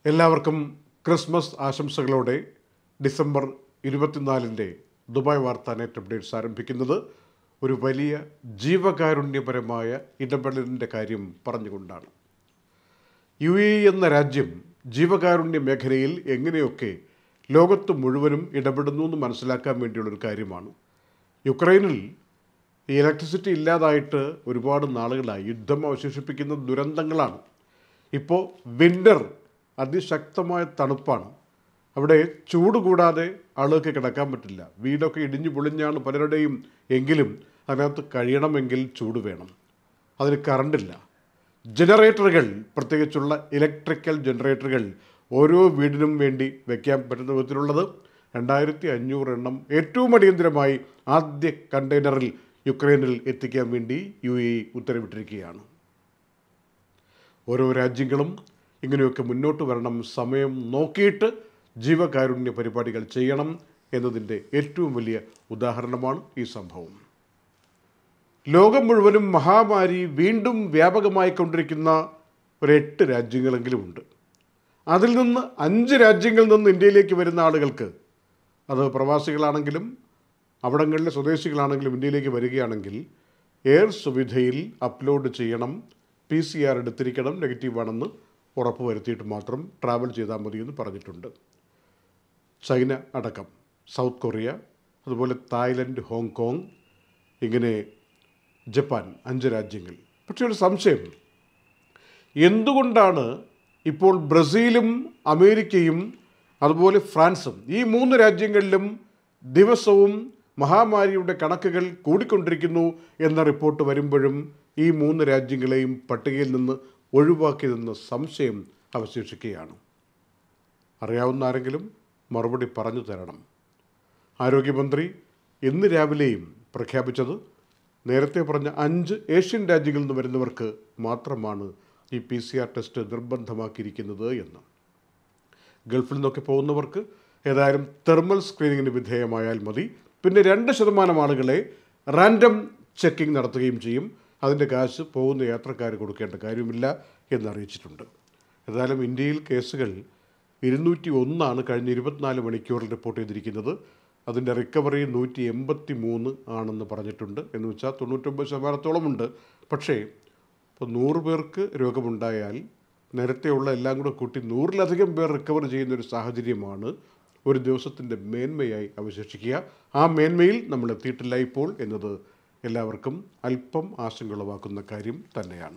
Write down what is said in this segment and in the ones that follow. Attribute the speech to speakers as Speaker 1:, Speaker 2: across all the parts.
Speaker 1: എല്ലാവർക്കും ക്രിസ്മസ് ആശംസകളോടെ ഡിസംബർ ഇരുപത്തിനാലിൻ്റെ ദുബായ് വാർത്താ നെറ്റ് അപ്ഡേറ്റ്സ് ആരംഭിക്കുന്നത് ഒരു വലിയ ജീവകാരുണ്യപരമായ ഇടപെടലിൻ്റെ കാര്യം പറഞ്ഞുകൊണ്ടാണ് യു എ എന്ന രാജ്യം ജീവകാരുണ്യ മേഖലയിൽ എങ്ങനെയൊക്കെ ലോകത്ത് മുഴുവനും ഇടപെടുന്നു എന്ന് മനസ്സിലാക്കാൻ വേണ്ടിയുള്ളൊരു കാര്യമാണ് യുക്രൈനിൽ ഈ ഇലക്ട്രിസിറ്റി ഇല്ലാതായിട്ട് ഒരുപാട് നാളുകളായി യുദ്ധം അവശേഷിപ്പിക്കുന്ന ദുരന്തങ്ങളാണ് ഇപ്പോൾ വിൻ്റർ അതിശക്തമായ തണുപ്പാണ് അവിടെ ചൂട് കൂടാതെ ആളുകൾക്ക് കിടക്കാൻ പറ്റില്ല വീടൊക്കെ ഇടിഞ്ഞു പൊളിഞ്ഞാണ് പലരുടെയും എങ്കിലും അതിനകത്ത് കഴിയണമെങ്കിൽ ചൂട് വേണം അതിന് കറണ്ടില്ല ജനറേറ്ററുകൾ പ്രത്യേകിച്ചുള്ള ഇലക്ട്രിക്കൽ ജനറേറ്ററുകൾ ഓരോ വീടിനും വേണ്ടി വയ്ക്കാൻ പറ്റുന്ന വിധത്തിലുള്ളത് രണ്ടായിരത്തി അഞ്ഞൂറ് എണ്ണം ഏറ്റവും അടിയന്തരമായി ആദ്യ കണ്ടെയ്നറിൽ യുക്രൈനിൽ എത്തിക്കാൻ വേണ്ടി യു എ ഉത്തരവിട്ടിരിക്കുകയാണ് ഓരോ രാജ്യങ്ങളും ഇങ്ങനെയൊക്കെ മുന്നോട്ട് വരണം സമയം നോക്കിയിട്ട് ജീവകാരുണ്യ പരിപാടികൾ ചെയ്യണം എന്നതിൻ്റെ ഏറ്റവും വലിയ ഉദാഹരണമാണ് ഈ സംഭവം ലോകം മുഴുവനും മഹാമാരി വീണ്ടും വ്യാപകമായി കൊണ്ടിരിക്കുന്ന ഒരു എട്ട് രാജ്യങ്ങളെങ്കിലുമുണ്ട് അതിൽ നിന്ന് അഞ്ച് രാജ്യങ്ങളിൽ നിന്ന് ഇന്ത്യയിലേക്ക് വരുന്ന ആളുകൾക്ക് അത് പ്രവാസികളാണെങ്കിലും അവിടങ്ങളിലെ സ്വദേശികളാണെങ്കിലും ഇന്ത്യയിലേക്ക് വരികയാണെങ്കിൽ എയർ സുവിധയിൽ അപ്ലോഡ് ചെയ്യണം പി സി ആർ എടുത്തിരിക്കണം നെഗറ്റീവാണെന്ന് ഉറപ്പ് വരുത്തിയിട്ട് മാത്രം ട്രാവൽ ചെയ്താൽ മതിയെന്ന് പറഞ്ഞിട്ടുണ്ട് ചൈന അടക്കം സൗത്ത് കൊറിയ അതുപോലെ തായ്ലൻഡ് ഹോങ്കോങ് ഇങ്ങനെ ജപ്പാൻ അഞ്ച് രാജ്യങ്ങൾ പക്ഷേ ഒരു സംശയം എന്തുകൊണ്ടാണ് ഇപ്പോൾ ബ്രസീലും അമേരിക്കയും അതുപോലെ ഫ്രാൻസും ഈ മൂന്ന് രാജ്യങ്ങളിലും ദിവസവും മഹാമാരിയുടെ കണക്കുകൾ കൂടിക്കൊണ്ടിരിക്കുന്നു എന്ന റിപ്പോർട്ട് വരുമ്പോഴും ഈ മൂന്ന് രാജ്യങ്ങളെയും പട്ടികയിൽ നിന്ന് ഒഴിവാക്കിയതെന്ന സംശയം അവശേഷിക്കുകയാണ് അറിയാവുന്ന ആരെങ്കിലും മറുപടി പറഞ്ഞു തരണം ആരോഗ്യമന്ത്രി ഇന്ന് രാവിലെയും പ്രഖ്യാപിച്ചത് നേരത്തെ പറഞ്ഞ അഞ്ച് ഏഷ്യൻ രാജ്യങ്ങളിൽ നിന്ന് വരുന്നവർക്ക് മാത്രമാണ് ഈ പി സി ആർ ടെസ്റ്റ് നിർബന്ധമാക്കിയിരിക്കുന്നത് എന്ന് ഗൾഫിൽ നിന്നൊക്കെ പോകുന്നവർക്ക് ഏതായാലും തെർമൽ സ്ക്രീനിങ്ങിന് വിധേയമായാൽ മതി പിന്നെ രണ്ട് ശതമാനം ആളുകളെ റാൻഡം ചെക്കിംഗ് നടത്തുകയും ചെയ്യും അതിൻ്റെ കാശ് പോകുന്ന യാത്രക്കാർ കൊടുക്കേണ്ട കാര്യമില്ല എന്നറിയിച്ചിട്ടുണ്ട് ഏതായാലും ഇന്ത്യയിൽ കേസുകൾ ഇരുന്നൂറ്റി ഒന്നാണ് കഴിഞ്ഞ ഇരുപത്തിനാല് മണിക്കൂറിൽ റിപ്പോർട്ട് ചെയ്തിരിക്കുന്നത് അതിൻ്റെ റിക്കവറി നൂറ്റി എൺപത്തി മൂന്ന് ആണെന്ന് പറഞ്ഞിട്ടുണ്ട് എന്ന് വെച്ചാൽ തൊണ്ണൂറ്റൊമ്പത് ശതമാനത്തോളമുണ്ട് പക്ഷേ ഇപ്പോൾ നൂറ് പേർക്ക് രോഗമുണ്ടായാൽ നേരത്തെയുള്ള എല്ലാം കൂടെ കൂട്ടി നൂറിലധികം പേർ റിക്കവർ ചെയ്യുന്ന ഒരു സാഹചര്യമാണ് ഒരു ദിവസത്തിൻ്റെ മേന്മയായി അവശേഷിക്കുക ആ മേന്മയിൽ നമ്മൾ എത്തിയിട്ടില്ല ഇപ്പോൾ എന്നത് എല്ലാവർക്കും അല്പം ആശങ്ക ഉളവാക്കുന്ന കാര്യം തന്നെയാണ്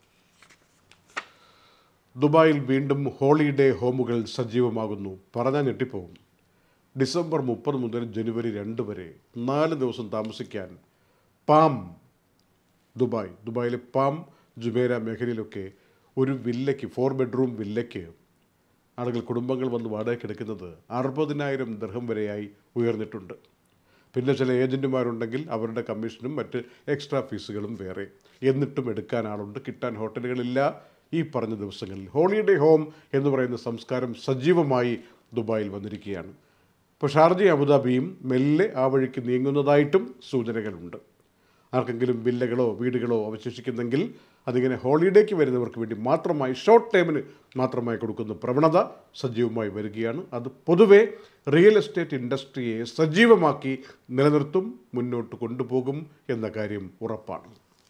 Speaker 1: ദുബായിൽ വീണ്ടും ഹോളിഡേ ഹോമുകൾ സജീവമാകുന്നു പറഞ്ഞാൽ ഞെട്ടിപ്പോകും ഡിസംബർ മുപ്പത് മുതൽ ജനുവരി രണ്ട് വരെ നാല് ദിവസം താമസിക്കാൻ പാം ദുബായ് ദുബായിലെ പാം ജുമേര മേഖലയിലൊക്കെ ഒരു വില്ലയ്ക്ക് ഫോർ ബെഡ്റൂം വില്ലയ്ക്ക് ആളുകൾ കുടുംബങ്ങൾ വന്ന് വാടകയ്ക്ക് എടുക്കുന്നത് അറുപതിനായിരം ദർഹം വരെയായി ഉയർന്നിട്ടുണ്ട് പിന്നെ ചില ഏജൻറ്റുമാരുണ്ടെങ്കിൽ അവരുടെ കമ്മീഷനും മറ്റ് എക്സ്ട്രാ ഫീസുകളും വേറെ എന്നിട്ടും എടുക്കാൻ ആളുണ്ട് കിട്ടാൻ ഹോട്ടലുകളില്ല ഈ പറഞ്ഞ ദിവസങ്ങളിൽ ഹോളിഡേ ഹോം എന്ന് പറയുന്ന സംസ്കാരം സജീവമായി ദുബായിൽ വന്നിരിക്കുകയാണ് ഇപ്പോൾ ഷാർജയും അബുദാബിയും മെല്ലെ ആ വഴിക്ക് നീങ്ങുന്നതായിട്ടും സൂചനകളുണ്ട് ആർക്കെങ്കിലും വില്ലകളോ വീടുകളോ അവശേഷിക്കുന്നെങ്കിൽ അതിങ്ങനെ ഹോളിഡേക്ക് വരുന്നവർക്ക് വേണ്ടി മാത്രമായി ഷോർട്ട് ടൈമിന് മാത്രമായി കൊടുക്കുന്ന പ്രവണത സജീവമായി വരികയാണ് അത് പൊതുവെ റിയൽ എസ്റ്റേറ്റ് ഇൻഡസ്ട്രിയെ സജീവമാക്കി നിലനിർത്തും മുന്നോട്ട് കൊണ്ടുപോകും എന്ന കാര്യം ഉറപ്പാണ്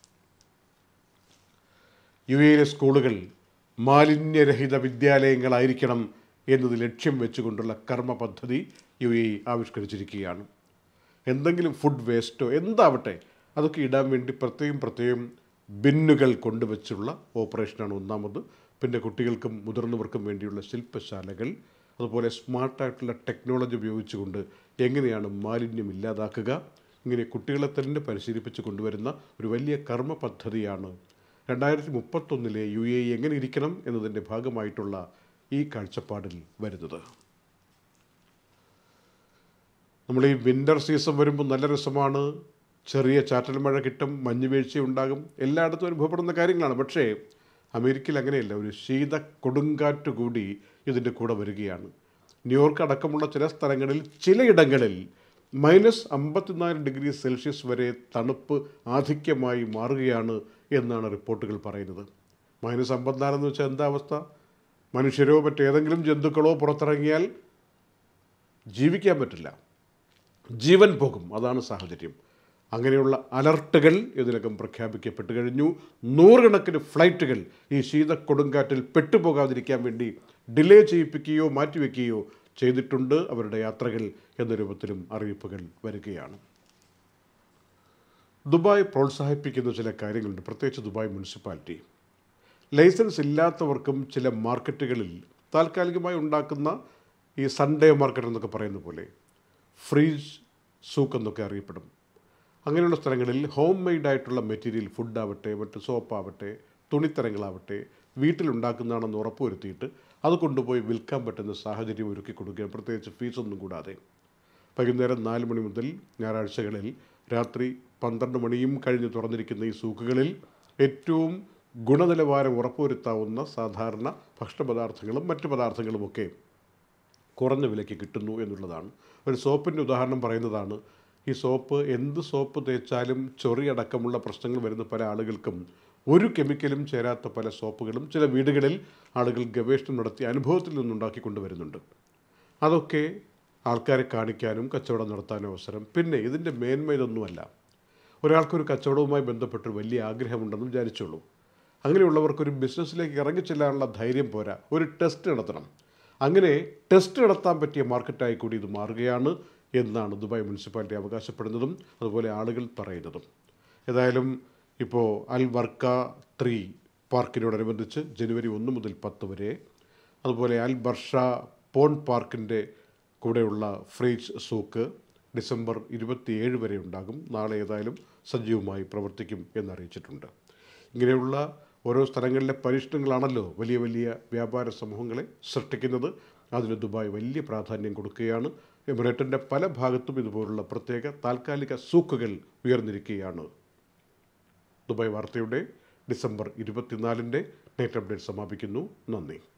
Speaker 1: യു എയിലെ സ്കൂളുകൾ മാലിന്യരഹിത വിദ്യാലയങ്ങളായിരിക്കണം എന്നത് ലക്ഷ്യം വെച്ചുകൊണ്ടുള്ള കർമ്മ പദ്ധതി യു എ ആവിഷ്കരിച്ചിരിക്കുകയാണ് എന്തെങ്കിലും ഫുഡ് വേസ്റ്റോ എന്താവട്ടെ അതൊക്കെ ഇടാൻ വേണ്ടി പ്രത്യേകം പ്രത്യേകം ബിന്നുകൾ കൊണ്ടുവച്ചുള്ള ഓപ്പറേഷനാണ് ഒന്നാമത് പിന്നെ കുട്ടികൾക്കും മുതിർന്നവർക്കും വേണ്ടിയുള്ള ശില്പശാലകൾ അതുപോലെ സ്മാർട്ടായിട്ടുള്ള ടെക്നോളജി ഉപയോഗിച്ചുകൊണ്ട് എങ്ങനെയാണ് മാലിന്യം ഇല്ലാതാക്കുക ഇങ്ങനെ കുട്ടികളെ തന്നെ പരിശീലിപ്പിച്ച് കൊണ്ടുവരുന്ന ഒരു വലിയ കർമ്മ പദ്ധതിയാണ് രണ്ടായിരത്തി മുപ്പത്തൊന്നിലെ യു എ എങ്ങനെ ഇരിക്കണം എന്നതിൻ്റെ ഭാഗമായിട്ടുള്ള ഈ കാഴ്ചപ്പാടിൽ വരുന്നത് നമ്മൾ ഈ വിൻ്റർ സീസൺ വരുമ്പോൾ നല്ല രസമാണ് ചെറിയ ചാറ്റൽ മഴ കിട്ടും മഞ്ഞ് വീഴ്ച ഉണ്ടാകും എല്ലായിടത്തും അനുഭവപ്പെടുന്ന കാര്യങ്ങളാണ് പക്ഷേ അമേരിക്കയിൽ അങ്ങനെയല്ല ഒരു ശീത കൊടുങ്കാറ്റ് കൂടി ഇതിൻ്റെ കൂടെ വരികയാണ് ന്യൂയോർക്ക് അടക്കമുള്ള ചില സ്ഥലങ്ങളിൽ ചിലയിടങ്ങളിൽ മൈനസ് അമ്പത്തിനാല് ഡിഗ്രി സെൽഷ്യസ് വരെ തണുപ്പ് ആധിക്യമായി മാറുകയാണ് എന്നാണ് റിപ്പോർട്ടുകൾ പറയുന്നത് മൈനസ് അമ്പത്തിനാലെന്ന് വെച്ചാൽ എന്താ അവസ്ഥ മനുഷ്യരോ മറ്റേതെങ്കിലും ജന്തുക്കളോ പുറത്തിറങ്ങിയാൽ ജീവിക്കാൻ പറ്റില്ല ജീവൻ പോകും അതാണ് സാഹചര്യം അങ്ങനെയുള്ള അലർട്ടുകൾ ഇതിനകം പ്രഖ്യാപിക്കപ്പെട്ട് കഴിഞ്ഞു നൂറുകണക്കിന് ഫ്ലൈറ്റുകൾ ഈ ശീതക്കൊടുങ്കാറ്റിൽ പെട്ടുപോകാതിരിക്കാൻ വേണ്ടി ഡിലേ ചെയ്യിപ്പിക്കുകയോ മാറ്റിവെക്കുകയോ ചെയ്തിട്ടുണ്ട് അവരുടെ യാത്രകൾ എന്ന രൂപത്തിലും അറിയിപ്പുകൾ വരികയാണ് ദുബായ് പ്രോത്സാഹിപ്പിക്കുന്ന ചില കാര്യങ്ങളുണ്ട് പ്രത്യേകിച്ച് ദുബായ് മുനിസിപ്പാലിറ്റി ലൈസൻസ് ഇല്ലാത്തവർക്കും ചില മാർക്കറ്റുകളിൽ താൽക്കാലികമായി ഉണ്ടാക്കുന്ന ഈ സൺഡേ മാർക്കറ്റ് എന്നൊക്കെ പറയുന്ന പോലെ ഫ്രീസ് സൂക്ക് എന്നൊക്കെ അറിയപ്പെടും അങ്ങനെയുള്ള സ്ഥലങ്ങളിൽ ഹോം മെയ്ഡ് ആയിട്ടുള്ള മെറ്റീരിയൽ ഫുഡാവട്ടെ മറ്റ് സോപ്പാവട്ടെ തുണിത്തരങ്ങളാവട്ടെ വീട്ടിലുണ്ടാക്കുന്നതാണെന്ന് ഉറപ്പുവരുത്തിയിട്ട് അത് കൊണ്ടുപോയി വിൽക്കാൻ പറ്റുന്ന സാഹചര്യം ഒരുക്കി കൊടുക്കുക പ്രത്യേകിച്ച് ഫീസൊന്നും കൂടാതെ വൈകുന്നേരം നാല് മണി മുതൽ ഞായറാഴ്ചകളിൽ രാത്രി പന്ത്രണ്ട് മണിയും കഴിഞ്ഞ് തുറന്നിരിക്കുന്ന ഈ സൂക്കുകളിൽ ഏറ്റവും ഗുണനിലവാരം ഉറപ്പുവരുത്താവുന്ന സാധാരണ ഭക്ഷണപദാർത്ഥങ്ങളും മറ്റു പദാർത്ഥങ്ങളുമൊക്കെ കുറഞ്ഞ വിലയ്ക്ക് കിട്ടുന്നു എന്നുള്ളതാണ് ഒരു സോപ്പിൻ്റെ ഉദാഹരണം പറയുന്നതാണ് ഈ സോപ്പ് എന്ത് സോപ്പ് തേച്ചാലും ചൊറിയടക്കമുള്ള പ്രശ്നങ്ങൾ വരുന്ന പല ആളുകൾക്കും ഒരു കെമിക്കലും ചേരാത്ത പല സോപ്പുകളും ചില വീടുകളിൽ ആളുകൾ ഗവേഷണം നടത്തി അനുഭവത്തിൽ നിന്നുണ്ടാക്കി കൊണ്ടുവരുന്നുണ്ട് അതൊക്കെ ആൾക്കാരെ കാണിക്കാനും കച്ചവടം നടത്താനും അവസരം പിന്നെ ഇതിൻ്റെ മേന്മ ഇതൊന്നുമല്ല ഒരാൾക്കൊരു കച്ചവടവുമായി ബന്ധപ്പെട്ട് വലിയ ആഗ്രഹമുണ്ടെന്ന് വിചാരിച്ചോളൂ അങ്ങനെയുള്ളവർക്കൊരു ബിസിനസ്സിലേക്ക് ഇറങ്ങിച്ചെല്ലാനുള്ള ധൈര്യം പോരാ ഒരു ടെസ്റ്റ് നടത്തണം അങ്ങനെ ടെസ്റ്റ് നടത്താൻ പറ്റിയ മാർക്കറ്റായി കൂടി ഇത് മാറുകയാണ് എന്നാണ് ദുബായ് മുനിസിപ്പാലിറ്റി അവകാശപ്പെടുന്നതും അതുപോലെ ആളുകൾ പറയുന്നതും ഏതായാലും ഇപ്പോൾ അൽ വർക്ക ത്രീ പാർക്കിനോടനുബന്ധിച്ച് ജനുവരി ഒന്ന് മുതൽ പത്ത് വരെ അതുപോലെ അൽ ബർഷ പോൺ പാർക്കിൻ്റെ കൂടെയുള്ള ഫ്രീജ് സൂക്ക് ഡിസംബർ ഇരുപത്തിയേഴ് വരെ ഉണ്ടാകും നാളെ ഏതായാലും സജീവമായി പ്രവർത്തിക്കും എന്നറിയിച്ചിട്ടുണ്ട് ഇങ്ങനെയുള്ള ഓരോ സ്ഥലങ്ങളിലെ പരീക്ഷണങ്ങളാണല്ലോ വലിയ വലിയ വ്യാപാര സമൂഹങ്ങളെ സൃഷ്ടിക്കുന്നത് അതിന് ദുബായ് വലിയ പ്രാധാന്യം കൊടുക്കുകയാണ് എമിറേറ്റിൻ്റെ പല ഭാഗത്തും ഇതുപോലുള്ള പ്രത്യേക താൽക്കാലിക സൂക്കുകൾ ഉയർന്നിരിക്കുകയാണ് ദുബായ് വാർത്തയുടെ ഡിസംബർ ഇരുപത്തിനാലിൻ്റെ നെറ്റ് അപ്ഡേറ്റ് സമാപിക്കുന്നു നന്ദി